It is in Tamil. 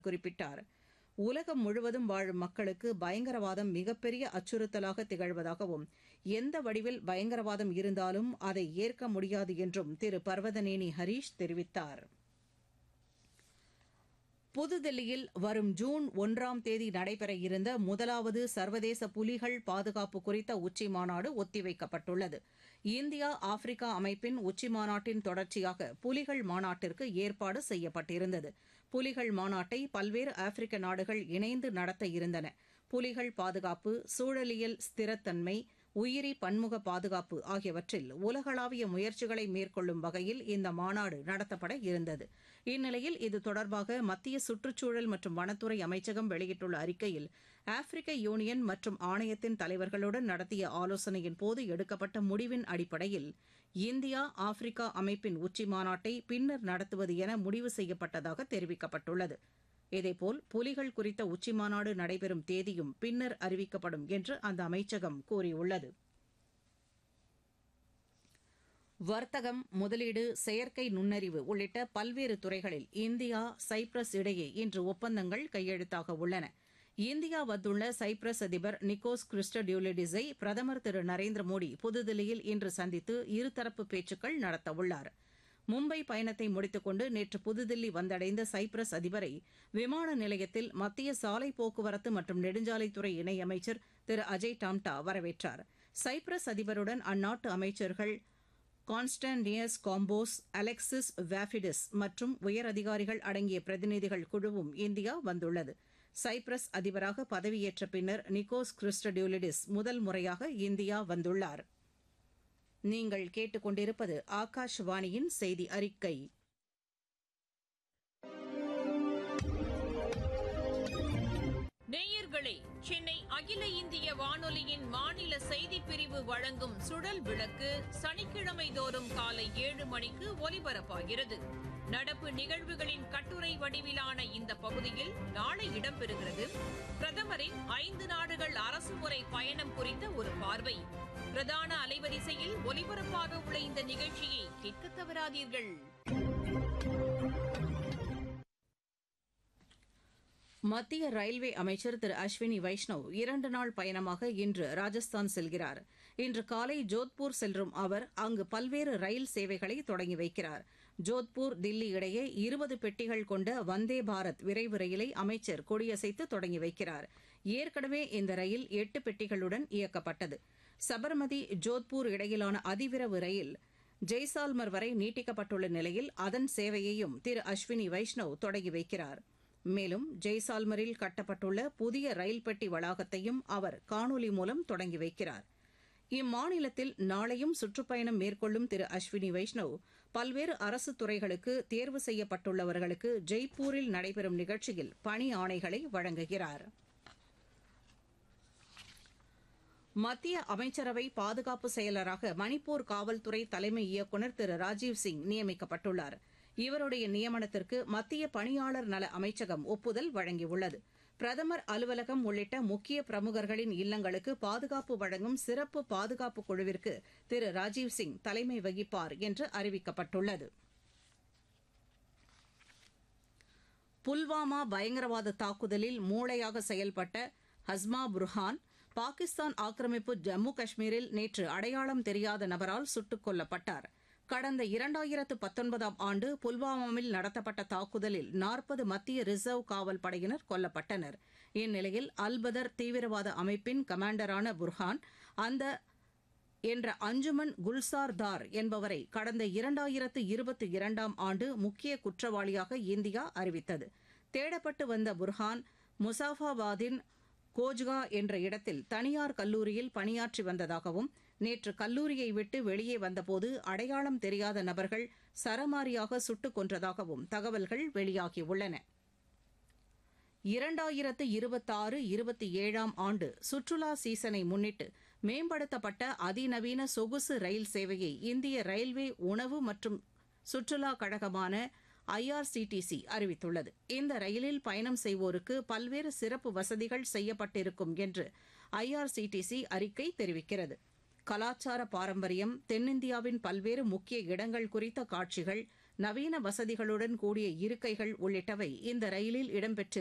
குறிப்பிட்டார் உலகம் முழுவதும் வாழும் மக்களுக்கு பயங்கரவாதம் மிகப்பெரிய அச்சுறுத்தலாக திகழ்வதாகவும் எந்த வடிவில் பயங்கரவாதம் இருந்தாலும் அதை ஏற்க முடியாது என்றும் திரு பர்வதநேனி ஹரீஷ் தெரிவித்தார் புதுதில்லியில் வரும் ஜூன் ஒன்றாம் தேதி நடைபெற இருந்த முதலாவது சர்வதேச புலிகள் பாதுகாப்பு குறித்த உச்சி மாநாடு ஒத்திவைக்கப்பட்டுள்ளது இந்தியா ஆப்பிரிக்கா அமைப்பின் உச்சி மாநாட்டின் தொடர்ச்சியாக புலிகள் மாநாட்டிற்கு ஏற்பாடு செய்யப்பட்டிருந்தது புலிகள் மாநாட்டை பல்வேறு ஆப்பிரிக்க நாடுகள் இணைந்து நடத்த இருந்தன புலிகள் பாதுகாப்பு சூழலியல் ஸ்திரத்தன்மை உயிரி பன்முக பாதுகாப்பு ஆகியவற்றில் உலகளாவிய முயற்சிகளை மேற்கொள்ளும் வகையில் இந்த மாநாடு நடத்தப்பட இருந்தது இந்நிலையில் இது தொடர்பாக மத்திய சுற்றுச்சூழல் மற்றும் வனத்துறை அமைச்சகம் வெளியிட்டுள்ள அறிக்கையில் ஆப்பிரிக்க யூனியன் மற்றும் ஆணையத்தின் தலைவர்களுடன் நடத்திய ஆலோசனையின் போது எடுக்கப்பட்ட முடிவின் அடிப்படையில் இந்தியா ஆப்பிரிக்கா அமைப்பின் உச்சி மாநாட்டை பின்னர் நடத்துவது என முடிவு செய்யப்பட்டதாக தெரிவிக்கப்பட்டுள்ளது இதேபோல் புலிகள் குறித்த உச்சிமாநாடு நடைபெறும் தேதியும் பின்னர் அறிவிக்கப்படும் என்று அந்த அமைச்சகம் கூறியுள்ளது வர்த்தகம் முதலீடு செயற்கை நுண்ணறிவு உள்ளிட்ட பல்வேறு துறைகளில் இந்தியா சைப்ரஸ் இடையே இன்று ஒப்பந்தங்கள் கையெழுத்தாக உள்ளன இந்தியா வந்துள்ள சைப்ரஸ் அதிபர் நிக்கோஸ் கிறிஸ்டடியூலிடிஸை பிரதமர் திரு நரேந்திர மோடி புதுதில்லியில் இன்று சந்தித்து இருதரப்பு பேச்சுக்கள் நடத்தவுள்ளாா் மும்பை பயணத்தை முடித்துக்கொண்டு நேற்று புதுதில்லி வந்தடைந்த சைப்ரஸ் அதிபரை விமான நிலையத்தில் மத்திய சாலை போக்குவரத்து மற்றும் நெடுஞ்சாலைத்துறை இணையமைச்சர் திரு அஜய் டாம்டா வரவேற்றார் சைப்ரஸ் அதிபருடன் அந்நாட்டு அமைச்சர்கள் கான்ஸ்டான்டியஸ் காம்போஸ் அலெக்சிஸ் வாஃபிடிஸ் மற்றும் உயரதிகாரிகள் அடங்கிய பிரதிநிதிகள் குழுவும் இந்தியா வந்துள்ளது சைப்ரஸ் அதிபராக பதவியேற்ற பின்னர் நிக்கோஸ் கிறிஸ்டடியூலிடிஸ் முதல் முறையாக இந்தியா வந்துள்ளாா் நீங்கள் கேட்டுக்கொண்டிருப்பது ஆகாஷ்வாணியின் செய்தி அறிக்கை நேயர்களே சென்னை அகில இந்திய வானொலியின் மாநில செய்திப் பிரிவு வழங்கும் சுழல் விளக்கு சனிக்கிழமை தோறும் காலை ஏழு மணிக்கு ஒலிபரப்பாகிறது நடப்பு நிகழ்வுகளின் கட்டுரை வடிவிலான இந்த பகுதியில் நாளை இடம்பெறுகிறது பிரதமரின் ஐந்து நாடுகள் அரசுமுறை பயணம் குறித்த ஒரு பார்வை பிரதான அலைவரிசையில் ஒலிபரப்பாக உள்ள இந்த நிகழ்ச்சியை கேட்க தவறாதீர்கள் மத்திய ரயில்வே அமைச்சர் திரு அஸ்வினி வைஷ்ணவ் இரண்டு நாள் பயணமாக இன்று ராஜஸ்தான் செல்கிறார் இன்று காலை ஜோத்பூர் செல்லும் அவர் அங்கு பல்வேறு ரயில் சேவைகளை தொடங்கி வைக்கிறார் ஜோத்பூர் தில்லி இடையே இருபது பெட்டிகள் கொண்ட வந்தே பாரத் விரைவு ரயிலை அமைச்சர் கொடியசைத்து தொடங்கி வைக்கிறார் ஏற்கனவே இந்த ரயில் எட்டு பெட்டிகளுடன் இயக்கப்பட்டது சபர்மதி ஜோத்பூர் இடையிலான அதிவிரைவு ரயில் ஜெய்சால்மர் வரை நீட்டிக்கப்பட்டுள்ள நிலையில் அதன் சேவையையும் திரு அஸ்வினி வைஷ்ணவ் தொடங்கி வைக்கிறார் மேலும் ஜெய்சால்மரில் கட்டப்பட்டுள்ள புதிய ரயில் பெட்டி வளாகத்தையும் அவர் காணொலி மூலம் தொடங்கி வைக்கிறார் இம்மாநிலத்தில் நாளையும் சுற்றுப்பயணம் மேற்கொள்ளும் திரு அஸ்வினி வைஷ்ணவ் பல்வேறு அரசு துறைகளுக்கு தேர்வு செய்யப்பட்டுள்ளவர்களுக்கு ஜெய்ப்பூரில் நடைபெறும் நிகழ்ச்சியில் பணி ஆணைகளை வழங்குகிறார் மத்திய அமைச்சரவை பாதுகாப்பு செயலராக மணிப்பூர் காவல்துறை தலைமை இயக்குநர் திரு ராஜீவ் சிங் நியமிக்கப்பட்டுள்ளார் இவருடைய நியமனத்திற்கு மத்திய பணியாளர் நல அமைச்சகம் ஒப்புதல் வழங்கியுள்ளது பிரதமர் அலுவலகம் உள்ளிட்ட முக்கிய பிரமுகர்களின் இல்லங்களுக்கு பாதுகாப்பு வழங்கும் சிறப்பு பாதுகாப்பு குழுவிற்கு திரு ராஜீவ் சிங் தலைமை வகிப்பார் என்று அறிவிக்கப்பட்டுள்ளது புல்வாமா பயங்கரவாத தாக்குதலில் மூளையாக செயல்பட்ட ஹஸ்மா புர்ஹான் பாகிஸ்தான் ஆக்கிரமிப்பு ஜம்மு காஷ்மீரில் நேற்று அடையாளம் தெரியாத நபரால் சுட்டுக் கொல்லப்பட்டார் கடந்த இரண்டாயிரத்து பத்தொன்பதாம் ஆண்டு புல்வாமாவில் நடத்தப்பட்ட தாக்குதலில் நாற்பது மத்திய ரிசர்வ் காவல் படையினர் கொல்லப்பட்டனர் இந்நிலையில் அல்பதர் தீவிரவாத அமைப்பின் கமாண்டரான புர்ஹான் அந்த என்ற அஞ்சுமன் குல்சார் தார் என்பவரை கடந்த இரண்டாயிரத்து இருபத்தி இரண்டாம் ஆண்டு முக்கிய குற்றவாளியாக இந்தியா அறிவித்தது தேடப்பட்டு வந்த புர்ஹான் முசாஃபாபாதின் கோஜ்கா என்ற இடத்தில் தனியார் கல்லூரியில் பணியாற்றி வந்ததாகவும் நேற்று கல்லூரியை விட்டு வெளியே வந்தபோது அடையாளம் தெரியாத நபர்கள் சரமாரியாக சுட்டுக் கொன்றதாகவும் தகவல்கள் வெளியாகியுள்ளன இரண்டாயிரத்து இருபத்தாறு இருபத்தி ஏழாம் ஆண்டு சுற்றுலா சீசனை முன்னிட்டு மேம்படுத்தப்பட்ட அதிநவீன சொகுசு ரயில் சேவையை இந்திய ரயில்வே உணவு மற்றும் சுற்றுலா கழகமான ஐஆர்சிடிசி அறிவித்துள்ளது இந்த ரயிலில் பயணம் செய்வோருக்கு பல்வேறு சிறப்பு வசதிகள் செய்யப்பட்டிருக்கும் என்று ஐஆர்சிடிசி அறிக்கை தெரிவிக்கிறது கலாச்சார பாரம்பரியம் தென்னிந்தியாவின் பல்வேறு முக்கிய இடங்கள் குறித்த காட்சிகள் நவீன வசதிகளுடன் கூடிய இருக்கைகள் உள்ளிட்டவை இந்த ரயிலில் இடம்பெற்று